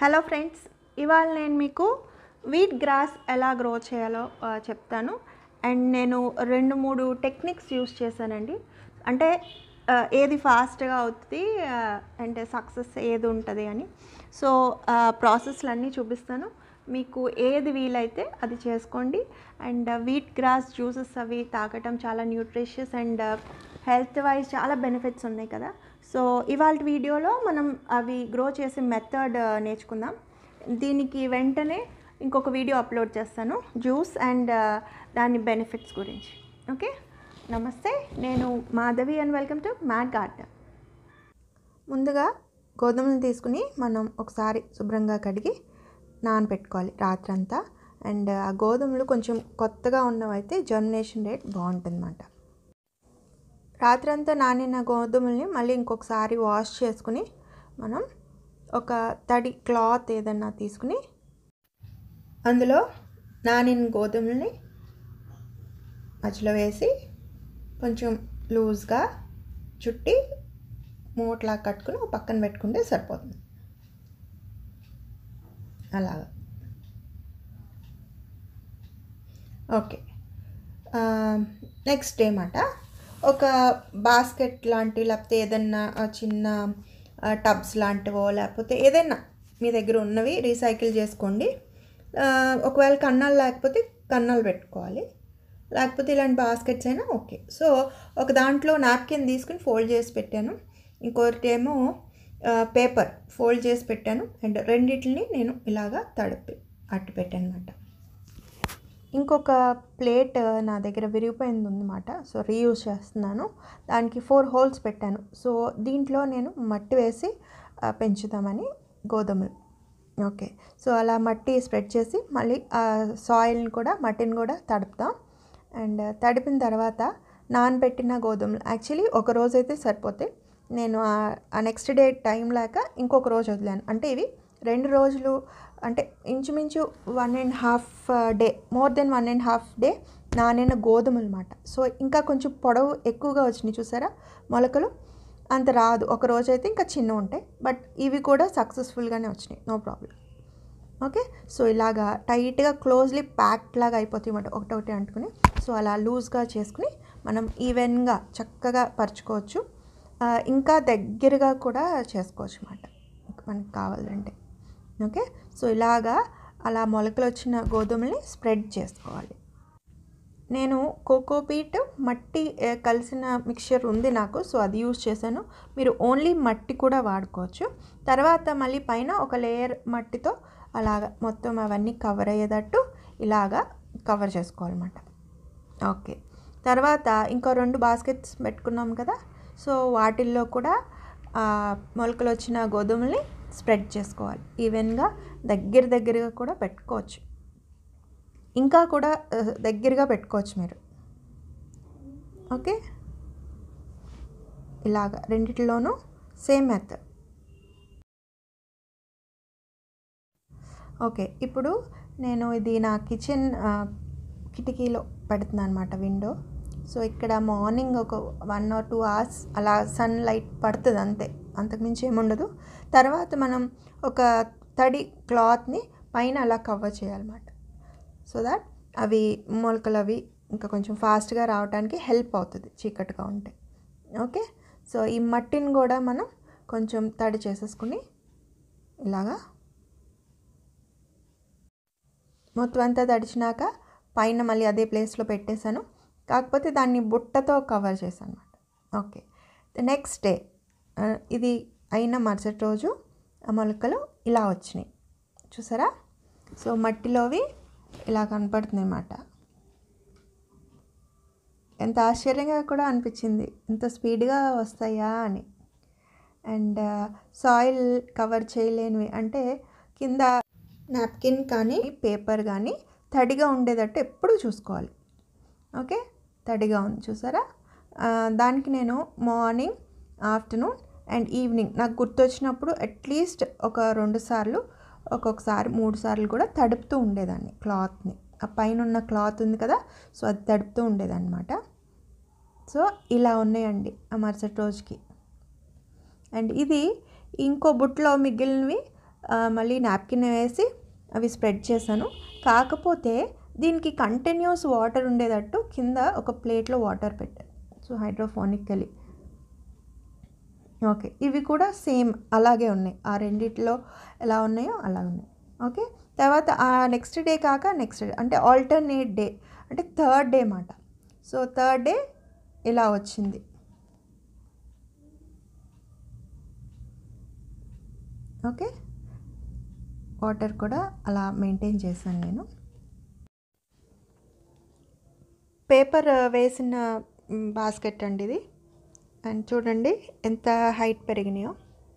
hello friends ఇవాళ నేను మీకు వీట్ గ్రాస్ ఎలా గ్రో చేయాలో ఆ, చెప్తాను అండ్ నేను రెండు మూడు టెక్నిక్స్ యూస్ చేశానండి అంటే ఆ, ఏది ఫాస్ట్గా అవుతుంది ఆ, అంటే సక్సెస్ ఏది ఉంటుంది అని సో ప్రాసెస్లు అన్నీ చూపిస్తాను మీకు ఏది వీలైతే అది చేసుకోండి అండ్ వీట్ గ్రాస్ జ్యూసెస్ అవి తాగటం చాలా న్యూట్రిషియస్ అండ్ హెల్త్ వైజ్ చాలా బెనిఫిట్స్ ఉన్నాయి కదా సో ఇవాళ వీడియోలో మనం అవి గ్రో చేసే మెథడ్ నేర్చుకుందాం దీనికి వెంటనే ఇంకొక వీడియో అప్లోడ్ చేస్తాను జ్యూస్ అండ్ దాని బెనిఫిట్స్ గురించి ఓకే నమస్తే నేను Madhavi and welcome to mat garden ముందుగా గోధుమలు తీసుకుని మనం ఒకసారి శుభ్రంగా కడిగి నానబెట్టుకోవాలి రాత్రంతా అండ్ ఆ గోధుమలు కొంచెం కొత్తగా ఉన్నవైతే జర్మినేషన్ రేట్ బాగుంటుందన్నమాట రాత్రంతా నానిన గోధుమల్ని మళ్ళీ ఇంకొకసారి వాష్ చేసుకుని మనం ఒక తడి క్లాత్ ఏదన్నా తీసుకుని అందులో నానిన గోధుమల్ని మధ్యలో వేసి కొంచెం లూజ్గా చుట్టి మూట్లా కట్టుకుని ఒక పక్కన పెట్టుకుంటే సరిపోతుంది అలాగా ఓకే నెక్స్ట్ ఏమాట ఒక బాస్కెట్ లాంటి లేకపోతే ఏదన్నా ఆ చిన్న టబ్స్ లాంటివో లేకపోతే ఏదైనా మీ దగ్గర ఉన్నవి రీసైకిల్ చేసుకోండి ఆ, ఒకవేళ కన్నాలు లేకపోతే కన్నాలు పెట్టుకోవాలి లేకపోతే ఇలాంటి బాస్కెట్స్ అయినా ఓకే సో ఒక దాంట్లో నాప్కిన్ తీసుకుని ఫోల్డ్ చేసి పెట్టాను ఇంకోటి ఏమో పేపర్ ఫోల్డ్ చేసి పెట్టాను అండ్ రెండిటిని నేను ఇలాగా తడిపి అట్టు పెట్టాను అనమాట ఇంకొక ప్లేట్ నా దగ్గర విరిగిపోయింది ఉందన్నమాట సో రీయూజ్ చేస్తున్నాను దానికి ఫోర్ హోల్స్ పెట్టాను సో దీంట్లో నేను మట్టి వేసి ఆ, పెంచుదామని గోధుమలు ఓకే సో అలా మట్టి స్ప్రెడ్ చేసి మళ్ళీ ఆ సాయిల్ని కూడా మట్టిని కూడా తడుపుతాం అండ్ తడిపిన తర్వాత నానబెట్టిన గోధుమలు యాక్చువల్లీ ఒక రోజు అయితే సరిపోతాయి నేను ఆ- ఆ నెక్స్ట్ డే టైం లేక ఇంకొక రోజు వదిలాను అంటే ఇవి రెండు రోజులు అంటే ఇంచుమించు one and half day more then one and half day నానిన గోధుమలు అనమాట సో ఇంకా కొంచెం పొడవు ఎక్కువగా వచ్చినాయి చూసారా మొలకలు అంత రాదు ఒక రోజు అయితే ఇంకా చిన్న ఉంటాయి బట్ ఇవి కూడా సక్సెస్ఫుల్గానే వచ్చినాయి నో ప్రాబ్లం ఓకే సో ఇలాగా టైట్గా క్లోజ్లీ ప్యాక్డ్ లాగా అయిపోతాయి అన్నమాట ఒకటొకటి అంటుకుని సో అలా లూజ్గా చేసుకుని మనం ఈవెన్గా చక్కగా పరుచుకోవచ్చు ఆ, ఇంకా దగ్గరగా కూడా చేసుకోవచ్చు అన్నమాట మనకి కావాలంటే ఓకే సో ఇలాగా అలా మొలకలు వచ్చిన గోధుమల్ని స్ప్రెడ్ చేసుకోవాలి నేను కోకోపీట్ మట్టి ఏ, కలిసిన మిక్చర్ ఉంది నాకు సో అది యూస్ చేశాను మీరు ఓన్లీ మట్టి కూడా వాడుకోవచ్చు తర్వాత మళ్ళీ పైన ఒక లేయర్ మట్టితో అలాగ మొత్తం అవన్నీ కవర్ అయ్యేటట్టు ఇలాగా కవర్ చేసుకోవాలన్నమాట ఓకే తర్వాత ఇంకో రెండు బాస్కెట్స్ పెట్టుకున్నాం కదా సో వాటిల్లో కూడా ఆ, మొలకలు వచ్చిన గోధుమల్ని స్ప్రెడ్ చేసుకోవాలి ఈవెన్గా దగ్గర దగ్గరగా కూడా పెట్టుకోవచ్చు ఇంకా కూడా ఆ, దగ్గరగా పెట్టుకోవచ్చు మీరు ఓకే ఇలాగ రెండిటిలోనూ సేమ్ మెథడ్ ఓకే ఇప్పుడు నేను ఇది నా కిచెన్ ఆ, కిటికీలో పెడుతున్నాను అనమాట విండో సో ఇక్కడ మార్నింగ్ ఒక వన్ ఆర్ టూ అవర్స్ అలా సన్ లైట్ పడుతుంది అంతే అంతకుమించి ఏముండదు తర్వాత మనం ఒక తడి క్లాత్ని పైన అలా కవర్ చేయాలన్నమాట సో దట్ అవి మొలకలు అవి ఇంకా కొంచెం ఫాస్ట్గా రావడానికి హెల్ప్ అవుతుంది చీకటిగా ఉంటే ఓకే సో ఈ మట్టిని కూడా మనం కొంచెం తడి చేసేసుకుని ఇలాగా మొత్తం అంతా తడిచినాక పైన మళ్ళీ అదే ప్లేస్లో పెట్టేశాను కాకపోతే దాన్ని బుట్టతో కవర్ చేశాను అనమాట ఓకే నెక్స్ట్ డే ఇది అయిన మరుసటి రోజు ఆ మొలకలు ఇలా వచ్చినాయి చూసారా సో మట్టిలోవి ఇలా కనపడుతుంది అన్నమాట ఎంత ఆశ్చర్యంగా కూడా అనిపించింది ఇంత స్పీడ్గా వస్తాయా అని అండ్ సాయిల్ కవర్ చేయలేనివి అంటే కింద నాప్కిన్ కానీ పేపర్ కానీ తడిగా ఉండేటట్టు ఎప్పుడూ చూసుకోవాలి ఓకే తడిగా ఉంది చూసారా ఆ, దానికి నేను మార్నింగ్ ఆఫ్టర్నూన్ అండ్ ఈవినింగ్ నాకు గుర్తొచ్చినప్పుడు అట్లీస్ట్ ఒక రెండు సార్లు ఒక్కొక్కసారి మూడు సార్లు కూడా తడుపుతూ ఉండేదాన్ని క్లాత్ని ఆ పైన ఉన్న క్లాత్ ఉంది కదా సో అది తడుపుతూ ఉండేదన్నమాట సో ఇలా ఉన్నాయండి ఆ మరుసటి రోజుకి అండ్ ఇది ఇంకో బుట్టలో మిగిలినవి ఆ, మళ్ళీ నాప్కిన్ వేసి అవి స్ప్రెడ్ చేశాను కాకపోతే దీనికి కంటిన్యూస్ వాటర్ ఉండేటట్టు కింద ఒక ప్లేట్లో వాటర్ పెట్టాను సో హైడ్రోఫోనికలీ ఓకే ఇవి కూడా సేమ్ అలాగే ఉన్నాయి ఆ రెండిట్లో ఎలా ఉన్నాయో అలా ఉన్నాయి ఓకే తర్వాత ఆ నెక్స్ట్ డే కాక నెక్స్ట్ డే అంటే ఆల్టర్నేట్ డే అంటే థర్డ్ డే మాట సో థర్డ్ డే ఇలా వచ్చింది ఓకే వాటర్ కూడా అలా మెయింటైన్ చేశాను నేను పేపర్ వేసిన బాస్కెట్ అండి ఇది అండ్ చూడండి ఎంత హైట్ పెరిగినాయో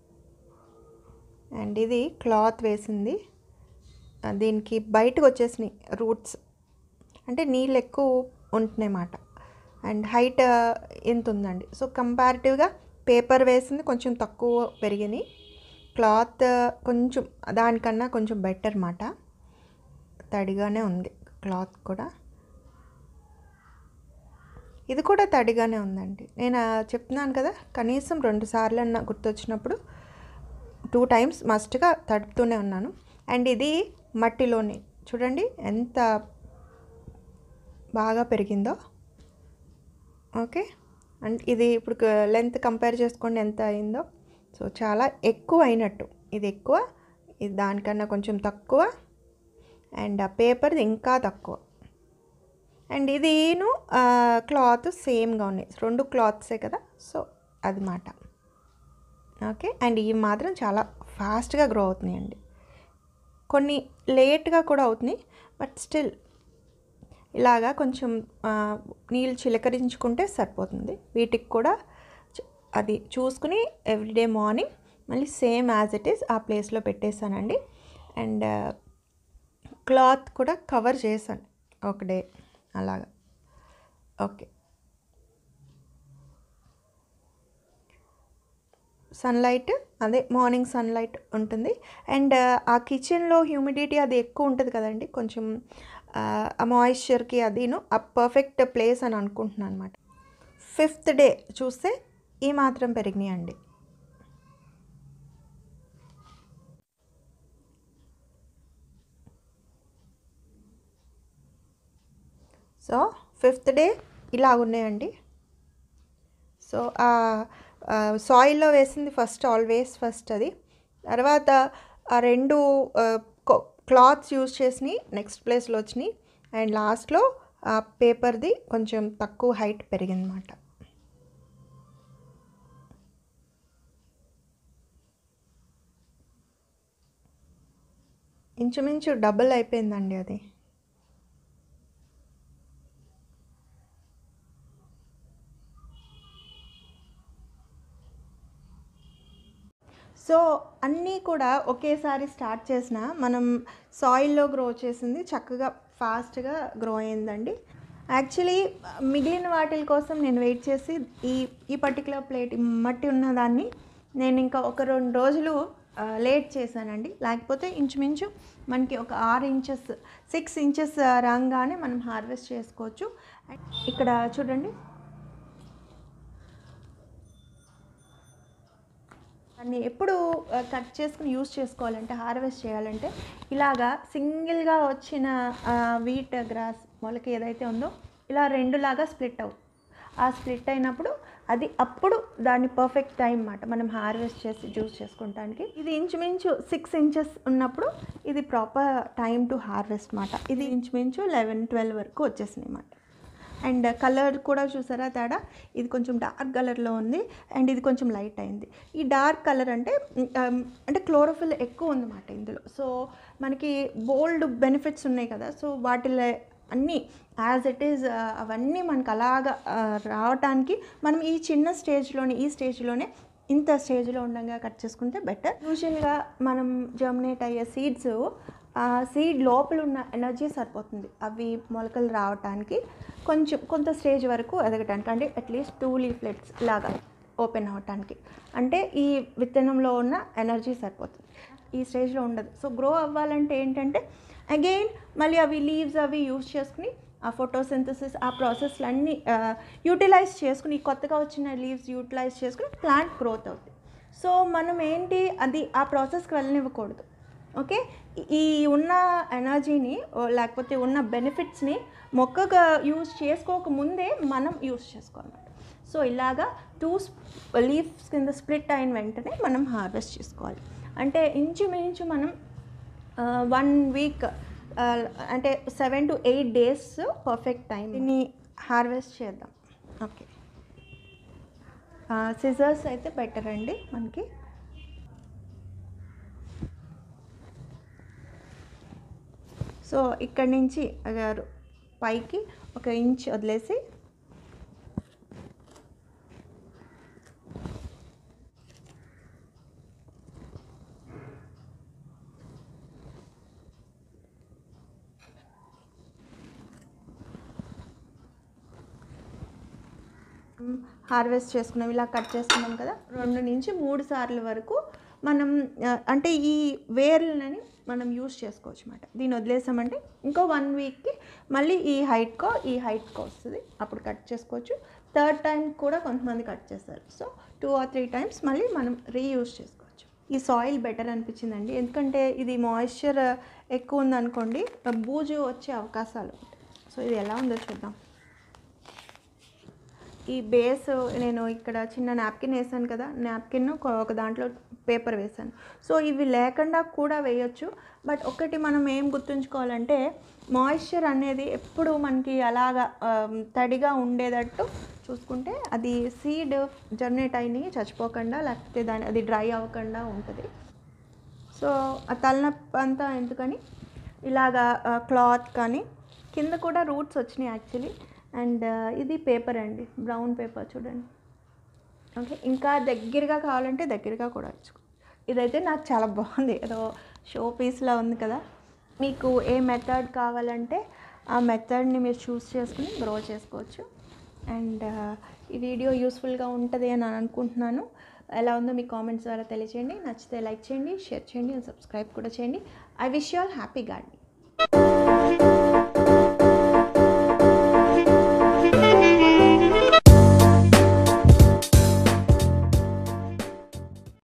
అండ్ ఇది క్లాత్ వేసింది ఆ, దీనికి బయటకు వచ్చేసినాయి రూట్స్ అంటే నీళ్ళు ఎక్కువ ఉంటున్నాయి మాట అండ్ హైట్ ఎంత ఉందండి సో కంపారిటివ్గా పేపర్ వేసింది కొంచెం తక్కువ పెరిగినాయి క్లాత్ కొంచెం దానికన్నా కొంచెం బెటర్ మాట తడిగానే ఉంది క్లాత్ కూడా ఇది కూడా తడిగానే ఉందండి నేను ఆ, చెప్తున్నాను కదా కనీసం రెండు సార్లు అన్న గుర్తొచ్చినప్పుడు టూ టైమ్స్ మస్ట్గా తడుపుతూనే ఉన్నాను అండ్ ఇది మట్టిలోనే చూడండి ఎంత బాగా పెరిగిందో ఓకే అండ్ ఇది ఇప్పుడు లెంత్ కంపేర్ చేసుకోండి ఎంత అయిందో సో చాలా ఎక్కువ అయినట్టు ఇది ఎక్కువ ఇది దానికన్నా కొంచెం తక్కువ అండ్ ఆ పేపర్ది ఇంకా తక్కువ అండ్ ఇదిను క్లాత్ సేమ్గా ఉన్నాయి రెండు క్లాత్సే కదా సో అది మాట ఓకే అండ్ ఇవి మాత్రం చాలా ఫాస్ట్గా గ్రో అవుతున్నాయండి కొన్ని లేట్గా కూడా అవుతున్నాయి బట్ స్టిల్ ఇలాగా కొంచెం ఆ, నీళ్ళు చిలకరించుకుంటే సరిపోతుంది వీటికి కూడా చ- అది చూసుకుని ఎవ్రీడే మార్నింగ్ మళ్ళీ సేమ్ యాజ్ ఇట్ ఈస్ ఆ ప్లేస్లో పెట్టేశానండి అండ్ క్లాత్ కూడా కవర్ చేశాను ఒక డే అలాగా ఓకే సన్లైట్ అదే మార్నింగ్ సన్లైట్ ఉంటుంది అండ్ ఆ కిచెన్లో హ్యూమిడిటీ అది ఎక్కువ ఉంటుంది కదండి కొంచెం ఆ మాయిశ్చర్కి అదిను ఆ పర్ఫెక్ట్ ప్లేస్ అని అనుకుంటున్నాను అనమాట ఫిఫ్త్ డే చూస్తే ఈ మాత్రం పెరిగినాయండి సో ఫిఫ్త్ డే ఇలా ఉన్నాయండి సో సాయిల్లో వేసింది ఫస్ట్ ఆల్వేస్ ఫస్ట్ అది తర్వాత ఆ రెండు క్లాత్స్ యూజ్ చేసినాయి నెక్స్ట్ ప్లేస్లో వచ్చినాయి అండ్ లాస్ట్లో ఆ పేపర్ది కొంచెం తక్కువ హైట్ పెరిగిందన్నమాట ఇంచుమించు డబుల్ అయిపోయిందండి అది సో అన్నీ కూడా ఒకేసారి స్టార్ట్ చేసిన మనం సాయిల్లో గ్రో చేసింది చక్కగా ఫాస్ట్గా గ్రో అయిందండి యాక్చువల్లీ మిగిలిన వాటి కోసం నేను వెయిట్ చేసి ఈ ఈ పర్టికులర్ ప్లేట్ మట్టి ఉన్నదాన్ని నేను ఇంకా ఒక రెండు రోజులు లేట్ చేశానండి లేకపోతే ఇంచుమించు మనకి ఒక ఆరు ఇంచెస్ సిక్స్ ఇంచెస్ రాగానే మనం హార్వెస్ట్ చేసుకోవచ్చు ఇక్కడ చూడండి దాన్ని ఎప్పుడు కట్ చేసుకుని యూస్ చేసుకోవాలంటే హార్వెస్ట్ చేయాలంటే ఇలాగా సింగిల్గా వచ్చిన వీట్ గ్రాస్ మొలక ఏదైతే ఉందో ఇలా రెండులాగా స్ప్లిట్ అవు ఆ స్ప్లిట్ అయినప్పుడు అది అప్పుడు దాని పర్ఫెక్ట్ టైం అన్నమాట మనం హార్వెస్ట్ చేసి జ్యూస్ చేసుకుంటానికి ఇది ఇంచుమించు సిక్స్ ఇంచెస్ ఉన్నప్పుడు ఇది ప్రాపర్ టైం టు హార్వెస్ట్ మాట ఇది ఇంచుమించు లెవెన్ ట్వెల్వ్ వరకు వచ్చేసినాయి అన్నమాట అండ్ కలర్ కూడా చూసారా తేడా ఇది కొంచెం డార్క్ కలర్లో ఉంది అండ్ ఇది కొంచెం లైట్ అయింది ఈ డార్క్ కలర్ అంటే ఉమ్, అంటే క్లోరోఫిల్ ఎక్కువ ఉందన్నమాట ఇందులో సో మనకి బోల్డ్ బెనిఫిట్స్ ఉన్నాయి కదా సో వాటిలో అన్నీ యాజ్ ఇట్ ఈజ్ అవన్నీ మనకు అలాగా ఆ, రావటానికి మనం ఈ చిన్న స్టేజ్లోనే ఈ స్టేజ్లోనే ఇంత స్టేజ్లో ఉండగా కట్ చేసుకుంటే బెటర్ యూజువల్గా మనం జర్మినేట్ అయ్యే సీడ్స్ ఆ సీడ్ లోపల ఉన్న ఎనర్జీ సరిపోతుంది అవి మొలకలు రావటానికి కొంచెం కొంత స్టేజ్ వరకు ఎదగటానికి అంటే అట్లీస్ట్ టూ లీఫ్లెట్స్ లాగా ఓపెన్ అవ్వటానికి అంటే ఈ విత్తనంలో ఉన్న ఎనర్జీ సరిపోతుంది ఈ స్టేజ్లో ఉండదు సో గ్రో అవ్వాలంటే ఏంటంటే అగైన్ మళ్ళీ అవి లీవ్స్ అవి యూజ్ చేసుకుని ఆ ఫోటోసింథసిస్ ఆ ప్రాసెస్లు అన్నీ యూటిలైజ్ చేసుకుని ఈ కొత్తగా వచ్చిన లీవ్స్ యూటిలైజ్ చేసుకుని ప్లాంట్ గ్రోత్ అవుతుంది సో మనం ఏంటి అది ఆ ప్రాసెస్కి వెళ్ళనివ్వకూడదు ఓకే ఈ ఉన్న ఎనర్జీని ఓ లేకపోతే ఉన్న బెనిఫిట్స్ని మొక్కగా యూజ్ చేసుకోక ముందే మనం యూజ్ చేసుకోవాలన్నమాట సో ఇలాగా టూ లీవ్స్ కింద స్ప్లిట్ అయిన వెంటనే మనం హార్వెస్ట్ చేసుకోవాలి అంటే ఇంచుమించు మనం వన్ వీక్ అంటే seven to eight days perfect time దీన్ని హార్వెస్ట్ చేద్దాం ఓకే సిజర్స్ అయితే బెటర్ అండి మనకి సో ఇక్కడి నుంచి అగారు పైకి ఒక ఇంచ్ వదిలేసి హార్వెస్ట్ చేసుకున్నాం ఇలా కట్ చేసుకున్నాం కదా రెండు నుంచి మూడు సార్లు వరకు మనం ఆ, అంటే ఈ వేర్లని మనం యూస్ చేసుకోవచ్చు అనమాట దీన్ని వదిలేసామంటే ఇంకో వన్ వీక్కి మళ్ళీ ఈ హైట్కో ఈ హైట్కో వస్తుంది అప్పుడు కట్ చేసుకోవచ్చు థర్డ్ టైం కూడా కొంతమంది కట్ చేస్తారు so two or three times మళ్ళీ మనం రీయూజ్ చేసుకోవచ్చు ఈ సాయిల్ బెటర్ అనిపించిందండి ఎందుకంటే ఇది మాయిశ్చర్ ఎక్కువ ఉందనుకోండి బూజు వచ్చే అవకాశాలు ఉంటాయి సో ఇది ఎలా ఉందో చూద్దాం ఈ బేస్ నేను ఇక్కడ చిన్న నాప్కిన్ వేసాను కదా నాప్కిన్ ఒక దాంట్లో పేపర్ వేసాను సో ఇవి లేకుండా కూడా వేయొచ్చు బట్ ఒకటి మనం ఏం గుర్తుంచుకోవాలంటే మాయిశ్చర్ అనేది ఎప్పుడు మనకి అలాగా ఆ, తడిగా ఉండేటట్టు చూసుకుంటే అది సీడ్ జర్నేట్ అయినాయి చచ్చిపోకుండా లేకపోతే దాని అది డ్రై అవ్వకుండా ఉంటుంది సో ఆ తలనొప్పి అంతా ఎందుకని ఇలాగా క్లాత్ కానీ కింద కూడా రూట్స్ వచ్చినాయి యాక్చువల్లీ అండ్ ఇది పేపర్ అండి బ్రౌన్ పేపర్ చూడండి ఓకే ఇంకా దగ్గరగా కావాలంటే దగ్గరగా కూడా ఇచ్చుకో ఇదైతే నాకు చాలా బాగుంది ఏదో షో పీస్లా ఉంది కదా మీకు ఏ మెథడ్ కావాలంటే ఆ మెథడ్ని మీరు చూస్ చేసుకుని గ్రో చేసుకోవచ్చు అండ్ ఈ వీడియో యూస్ఫుల్గా ఉంటుంది అని నేను అనుకుంటున్నాను ఎలా ఉందో మీ కామెంట్స్ ద్వారా తెలియచేయండి నచ్చితే లైక్ చేయండి షేర్ చేయండి అండ్ సబ్స్క్రైబ్ కూడా చేయండి I wish you all happy gardening